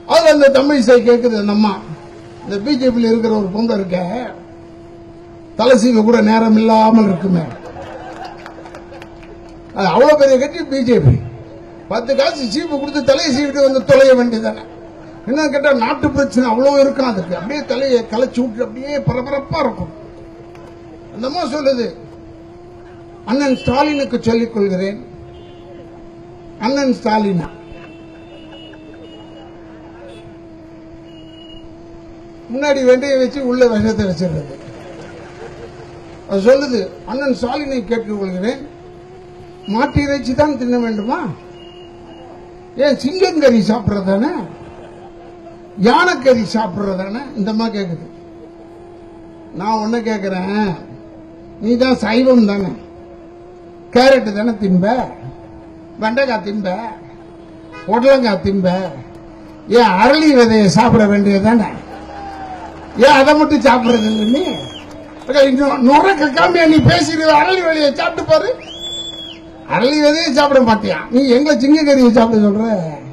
அதுல அந்த தமிழிசை கேக்குது அந்த அம்மா இந்த பிஜேபியில் இருக்கிற ஒரு பொம்பளை இருக்க தலை சீவ கூட நேரம் இல்லாமல் இருக்குமே அது அவ்வளவு பெரிய கட்சி பிஜேபி பத்து காசு சீப்பு கொடுத்து தலையை சீவிட்டு வந்து தொலைய வேண்டியதானே என்ன கேட்டா நாட்டு பிரச்சனை அவ்வளவு இருக்கும் அதுக்கு அப்படியே தலையை கலைச்சு விட்டு அப்படியே பரபரப்பா இருக்கும் அந்த அம்மா சொல்லுது அண்ணன் ஸ்டாலினுக்கு சொல்லிக் கொள்கிறேன் அண்ணன் ஸ்டாலினா முன்னாடி வெண்டையை வச்சு உள்ள விஷத்தை வச்சிடுறது அது சொல்லுது அண்ணன் ஸ்டாலினை கேட்டுக்கொள்கிறேன் மாட்டு இறைச்சி தான் தின்ன வேண்டுமா ஏன் சிங்கங்கறி சாப்பிட்றதானே யானைக்கறி சாப்பிட்றதானே இந்த மாதிரி கேக்குது நான் ஒண்ணு கேக்குறேன் நீ தான் சைவம் தானே கேரட் தானே திம்ப வெண்டைக்காய் திம்ப உடலங்காய் திம்ப ஏன் அரளி விதையை சாப்பிட வேண்டியது தானே ஏன் அதை மட்டும் சாப்பிடுறது இல்லை நீ அக்கா, இன்னும் நுர கக்காமையா நீ பேசிடுவ அரளி விதையை சாப்பிட்டு பாரு அரளி விதையை சாப்பிட மாட்டியா நீ எங்களை சிங்க கறியை சாப்பிட சொல்ற